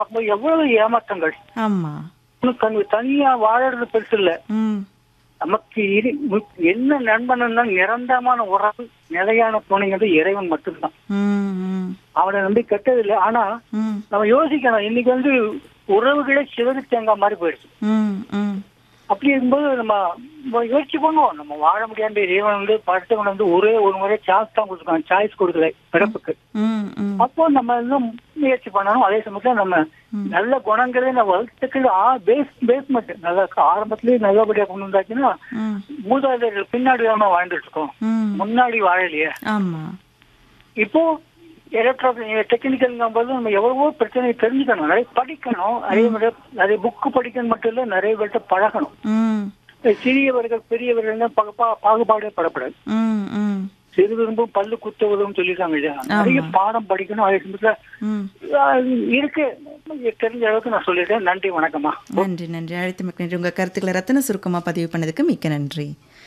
பார்க்கும்போது எவ்வளவு ஏமாற்றங்கள் ஆமா உனக்கு அங்க தனியா வாழறது பெருசு இல்ல ம் நமக்கு இரு- மு- என்ன நண்பன் நிரந்தரமான உறவு நிலையான துணைங்கிறது இறைவன் மட்டும்தான் ம் ம் அவனை நம்பி கெட்டது இல்லை ஆனா ம் நம்ம யோசிக்கணும் இன்னைக்கு வந்து உறவுகளே சிவகு தேங்காய் மாதிரி போயிடுச்சு ம் ம் அப்படி இருக்கும்போது நம்ம நம்ம யோசிச்சு பண்ணுவோம் நம்ம வாழ முடியாத இறைவன் வந்து படுத்தவன் வந்து ஒரே ஒரு முறை சான்ஸ் தான் கொடுத்துருக்கான் சாய்ஸ் கொடுக்கல பிறப்புக்கு ம் ம் அப்போ நம்ம இன்னும் முயற்சி பண்ணணும் அதே சமயத்துல நம்ம நல்ல குணங்களே நம்ம வளர்த்துக்கு பேஸ் பேஸ்மெண்ட் நல்ல ஆரம்பத்திலேயே நல்லபடியா கொண்டு வந்தாச்சுன்னா ம் மூதாதையர்கள் பின்னாடி தான் வாழ்ந்துட்டு இருக்கோம் ம் முன்னாடி வாழலையே ஆமா இப்போ எலக்ட்ரானிக் டெக்னிக்கல் போது நம்ம எவ்வளவோ பிரச்சனை தெரிஞ்சுக்கணும் நிறைய படிக்கணும் அதே மாதிரி நிறைய புக்கு படிக்கணும் மட்டும் இல்ல நிறைய பேர்கிட்ட பழகணும் ம் சிறியவர்கள் பெரியவர்கள் பா- பா- பாகுபாடே படப்படாது ம் ம் சிறு விரும்பும் பல்லு குத்த உதவும் சொல்லியிருக்காங்க இல்லையா நிறைய பாடம் படிக்கணும் அதே சமயத்துல ம் ஆஹ், இருக்கு தெரிஞ்ச அளவுக்கு நான் சொல்லிட்டேன் நன்றி வணக்கம்மா நன்றி நன்றி அழைத்து மிக்க நன்றி உங்கள் கருத்துக்களை ரத்தின சுருக்கமாக பதிவு பண்ணதுக்கு மிக்க நன்றி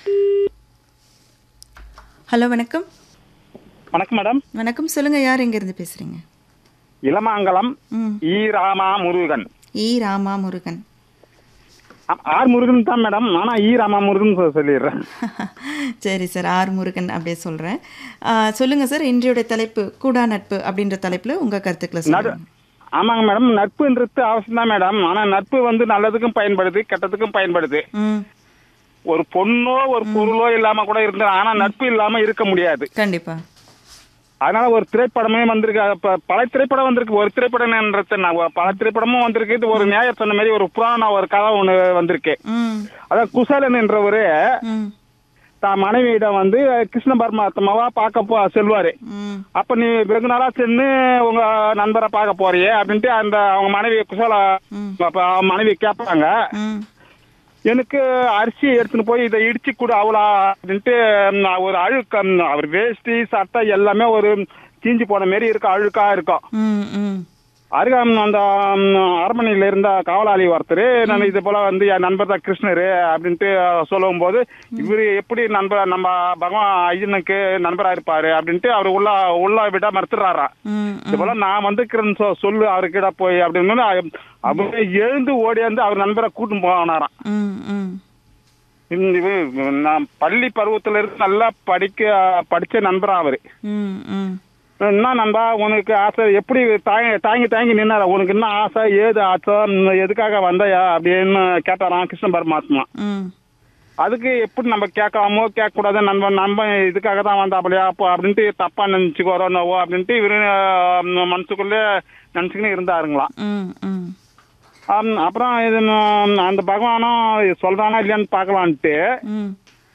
ஹலோ வணக்கம் வணக்கம் மேடம் வணக்கம் சொல்லுங்க யார் எங்கேருந்து பேசுறீங்க இளமாங்கலம் ம் ஈ ராமா முருகன் ஈ ராமா முருகன் ஆ- ஆர் முருகன் தான் மேடம் ஆனா ஈ ராமா முருகன் சொ- சொல்லிடுறேன் சரி சார் ஆர் முருகன் அப்படியே சொல்கிறேன் சொல்லுங்கள் சார் இன்றையோட தலைப்பு கூடா நட்பு அப்படின்ற தலைப்பில் உங்கள் கருத்துக்களை சொல்லுங்க ஆமாங்க மேடம் நட்புன்றது அவசியம் தான் மேடம் ஆனா நட்பு வந்து நல்லதுக்கும் பயன்படுது கெட்டதுக்கும் பயன்படுது ம் ஒரு பொண்ணோ ஒரு பொருளோ இல்லாம கூட இருந்தா ஆனா நட்பு இல்லாம இருக்க முடியாது கண்டிப்பாக அதனால ஒரு திரைப்படமே வந்திருக்கு அது ப- பல திரைப்படம் வந்திருக்கு ஒரு திரைப்படம்ன்றது நான் பல திரைப்படமும் வந்திருக்கு இது ஒரு நியாயம் சொன்ன மாதிரி ஒரு புராண ஒரு கதை ஒண்ணு வந்திருக்கு ம் அதான் குசலன் என்றவரு ம் தான் மனைவியிடம் வந்து கிருஷ்ண பரமாத்மாவா பார்க்க போ செல்வாரு ம் அப்ப நீ வெகு நாளா சென்று உங்க நண்பரை பார்க்க போறியே அப்படின்ட்டு அந்த அவங்க மனைவி குசல ம். அப்ப அவங்க மனைவி கேட்பாங்க ம் எனக்கு அரிசி எடுத்துன்னு போய் இதை இடிச்சு கொடு அவளா அப்படின்ட்டு நான் ஒரு அழுக்க அவர் வேஷ்டி சட்டை எல்லாமே ஒரு கீஞ்சி போன மாரி இருக்கும் அழுக்கா இருக்கும் ம் ம் அருகாம் அந்த ம், அரண்மனையில இருந்த காவலாளி ஒருத்தர் நான் இது போல வந்து என் நண்பர் தான் கிருஷ்ணர் அப்படின்ட்டு சொல்லும் போது இவரு எப்படி நண்பர் நம்ம பகவான் ஐயனுக்கு நண்பரா இருப்பாரு அப்படின்ட்டு அவர் உள்ள உள்ள விட மறுத்துறாராம் ம் இது போல நான் வந்துக்கிறேன்னு சொ- சொல்லு அவர்கிட்ட போய் அப்படின்னு அவரு எழுந்து ஓடியாந்து அவர் நண்பரை கூட்டின்னு போனாராம் ம் ம் இந்த இவரு, நான் பள்ளி பருவத்துல இருந்து நல்லா படிக்க படிச்ச நண்பரா அவரு ம் ம் என்ன நண்பா உனக்கு ஆசை எப்படி தாங்கி தாங்கி தாங்கி நின்னாரா உனக்கு என்ன ஆசை ஏது ஆசை ம், எதுக்காக வந்தயா அப்படின்னு கேட்டாராம் கிருஷ்ண பரமாத்மா ம் அதுக்கு எப்படி நம்ம கேட்காமோ கேட்கக்கூடாது நண்பன் நண்பன் இதுக்காக தான் வந்தாப்பலையா அப்போ அப்படின்ட்டு தப்பா நினைச்சுக்கோரோனவோ அப்படின்ட்டு இவரு அஹ், மனசுக்குள்ளே நினச்சிக்கின்னு இருந்தாருங்களாம் ம் ம் அம், அப்புறம் இது ம், அந்த பகவானும் சொல்றானா இல்லையான்னு பார்க்கலான்ட்டு ம்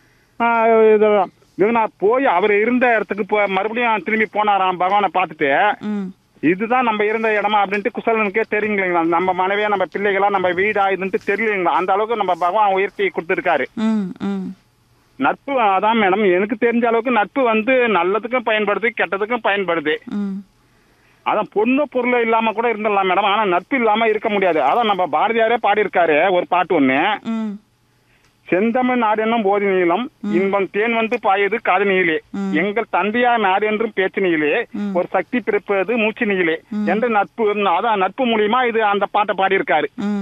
ஆஹ், இது இவனா போய் அவர் இருந்த இடத்துக்கு போ மறுபடியும் திரும்பி போனாராம் பகவானை பார்த்துட்டு ம் இதுதான் நம்ம இருந்த இடமா அப்படின்ட்டு குசலனுக்கே தெரியுங்களா நம்ம மனைவியா நம்ம பிள்ளைகளா நம்ம வீடா இதுன்ட்டு தெரியலீங்களா அந்த அளவுக்கு நம்ம பகவான் உயர்த்தி கொடுத்துருக்காரு ம் ம் நட்பு அதான் மேடம் எனக்கு தெரிஞ்ச அளவுக்கு நட்பு வந்து நல்லதுக்கும் பயன்படுது கெட்டதுக்கும் பயன்படுது ம் அதான் பொண்ணு பொருள் இல்லாம கூட இருந்துடலாம் மேடம் ஆனா நட்பு இல்லாம இருக்க முடியாது அதான் நம்ம பாரதியாரே பாடியிருக்காரு ஒரு பாட்டு ஒண்ணு ம் செந்தமிழ் நாடு என்னும் போதி நீளம் இன்பம் தேன் வந்து பாயுது காது நீளே ம். எங்கள் தந்தையார் நாடு என்றும் பேச்சு நீளே ம். ஒரு சக்தி பிறப்பது மூச்சு நீளே என்ற நட்பு அதான் நட்பு மூலியமா இது அந்த பாட்டை பாடியிருக்காரு ம்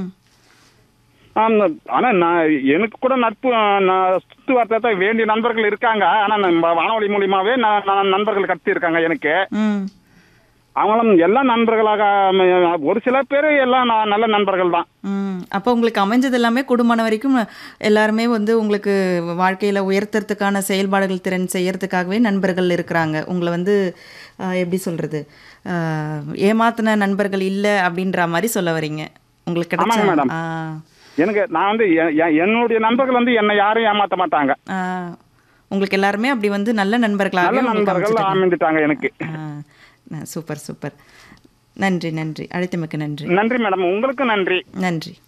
ஆம், ஆனா நான் எனக்கு கூட நட்பு ஆ, நான் சுத்து வட்டத்தை வேண்டிய நண்பர்கள் இருக்காங்க ஆனா நம்ம வானொலி மூலியமாவே நான் நான் நண்பர்கள் கட்டி இருக்காங்க எனக்கு ம் அவங்களும் எல்லா நண்பர்களாக ம், ஒரு சில பேர் எல்லாம் நான் நல்ல நண்பர்கள் தான் ம் அப்போ உங்களுக்கு அமைஞ்சது எல்லாமே குடும்பம் வரைக்கும் எல்லாருமே வந்து உங்களுக்கு வாழ்க்கையில் உயர்த்துறதுக்கான செயல்பாடுகள் திறன் செய்யறதுக்காகவே நண்பர்கள் இருக்கிறாங்க உங்களை வந்து ஆஹ், எப்படி சொல்கிறது ஏமாத்தின நண்பர்கள் இல்லை அப்படின்ற மாதிரி சொல்ல வரீங்க உங்களுக்கு கிடைச்ச ஆமாங்க மேடம். ஆ எனக்கு நான் வந்து எ- எ- என்னுடைய நண்பர்கள் வந்து என்னை யாரும் ஏமாத்த மாட்டாங்க ஆ, உங்களுக்கு எல்லாருமே அப்படி வந்து நல்ல நல்ல நண்பர்களாகவே உங்களுக்கு நண்பர்கள் அமைஞ்சிட்டாங்க. அமைந்துட்டாங்க எனக்கு ஆ, ந- சூப்பர் சூப்பர் நன்றி நன்றி அழைத்தமைக்கு நன்றி நன்றி மேடம் உங்களுக்கு நன்றி நன்றி